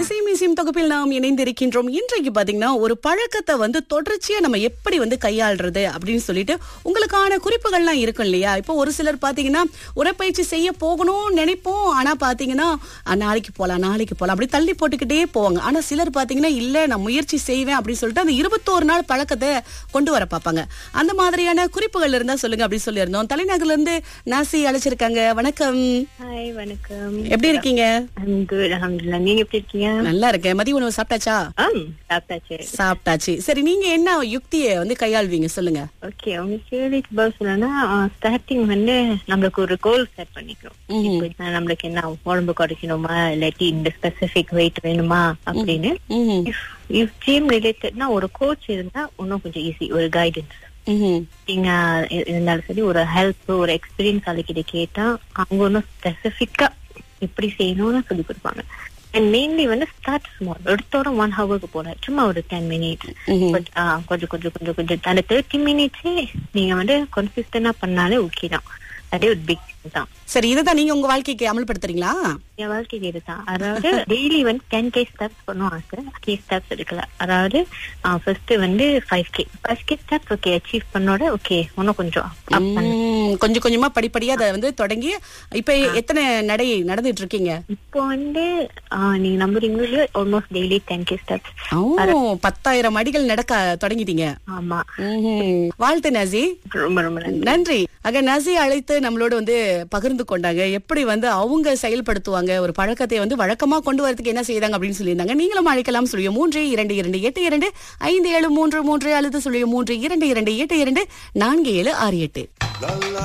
இசை மியூசியம் தொகுப்பில் நாம் இணைந்திருக்கின்றோம் இன்றைக்கு பாத்தீங்கன்னா ஒரு பழக்கத்தை வந்து தொடர்ச்சியா நம்ம எப்படி வந்து கையாள்றது அப்படின்னு சொல்லிட்டு உங்களுக்கான குறிப்புகள்லாம் இருக்கும் இல்லையா இப்போ ஒரு சிலர் பாத்தீங்கன்னா உடற்பயிற்சி செய்ய போகணும்னு நினைப்போம் ஆனா பாத்தீங்கன்னா "அஹ், நாளைக்கு போலாம் நாளைக்கு போலாம் அப்படி தள்ளி போட்டுக்கிட்டே போவாங்க ஆனா சிலர் பாத்தீங்கன்னா இல்ல நான் முயற்சி செய்வேன் அப்படின்னு சொல்லிட்டு அந்த இருபத்தோரு நாள் பழக்கத்தை கொண்டு வர பார்ப்பாங்க அந்த மாதிரியான குறிப்புகள் இருந்தா சொல்லுங்க அப்படின்னு சொல்லியிருந்தோம் தலைநகர்ல இருந்து நாசி அழைச்சிருக்காங்க வணக்கம் ஹாய் வணக்கம் எப்படி இருக்கீங்க ஐம் குட் அல்ஹம்துலில்லாஹ் நீங்க எப்படி இருக்கீங்க நல்லா இருக்கேன் மதிய உணவு சாப்பிட்டாச்சா ஆம் சாப்பிட்டாச்சு சாப்பிட்டாச்சு சரி நீங்க என்ன யுக்தியை வந்து கையாள்வீங்க சொல்லுங்க ஓகே உங்க கேள்விக்கு பதில் சொல்லணும்னா ஸ்டார்டிங் வந்து நம்மளுக்கு ஒரு கோல் செட் பண்ணிக்கணும் ம்ஹும். இப்போ நம்மளுக்கு என்ன உடம்பு குறைக்கணுமா இல்லாட்டி இந்த ஸ்பெசிபிக் வெயிட் வேணுமா அப்படின்னு ம்ஹும். இஃப் ஜிம் ரிலேட்டட்னா ஒரு கோச் இருந்தா இன்னும் கொஞ்சம் ஈஸி ஒரு கைடன்ஸ் ம்ஹும். நீங்க இ- இருந்தாலும் சரி ஒரு ஹெல்ப் ஒரு எக்ஸ்பீரியன்ஸ் ஆளுக்கிட்ட கேட்டா அவங்க ஒன்றும் ஸ்பெசிபிக்கா இப்படி செய்யணும்னு சொல்லி கொடுப்பாங்க அண்ட் மெயின்லி வந்து ஸ்டார்ட் ஸ்மால் எடுத்தோட ஒன் ஹவருக்கு போல சும்மா ஒரு டென் மினிட்ஸ் ம்ஹும். பட் கொஞ்சம் கொஞ்சம் கொஞ்சம் கொஞ்சம் அந்த தேர்ட்டி மினிட்ஸே நீங்க வந்து கன்சிஸ்டன்டா பண்ணாலே ஓகே தான் அதே ஒரு பிக் தான் சரி இதுதான் நீங்க உங்க வாழ்க்கைக்கு அமல்படுத்துறீங்களா என் வாழ்க்கைக்கு இதுதான் அதாவது டெய்லி வந்து டென் கே ஸ்டெப்ஸ் பண்ணும் ஆசை கே ஸ்டெப்ஸ் எடுக்கல அதாவது ஃபர்ஸ்ட் வந்து five K five K steps okay achieve பண்ணோட ஓகே இன்னும் கொஞ்சம் up பண்ணு. ம், கொஞ்சம் கொஞ்சமா படிப்படியா அதை வந்து தொடங்கி இப்ப எத்தனை நடை நடந்துட்டு இருக்கீங்க இப்போ வந்து ஆஹ், நீங்க நம்புறீங்களோ இல்லையோ almost daily ten K steps ஓ பத்தாயிரம் அடிகள் நடக்க தொடங்கிட்டீங்க ஆமா ம்ஹும். வாழ்த்து நசி ரொம்ப ரொம்ப நன்றி நன்றி ஆக நசி அழைத்து நம்மளோட வந்து பகிர்ந்து கொண்டாங்க எப்படி வந்து அவங்க செயல்படுத்துவாங்க ஒரு பழக்கத்தை வந்து வழக்கமா கொண்டு வரதுக்கு என்ன செய்தாங்க அப்படின்னு சொல்லியிருந்தாங்க நீங்களும் அழைக்கலாம் சொல்லிய மூன்று இரண்டு இரண்டு எட்டு இரண்டு ஐந்து ஏழு மூன்று மூன்று அல்லது சொல்லிய மூன்று இரண்டு இரண்டு எட்டு இரண்டு நான்கு ஏழு ஆறு எட்டு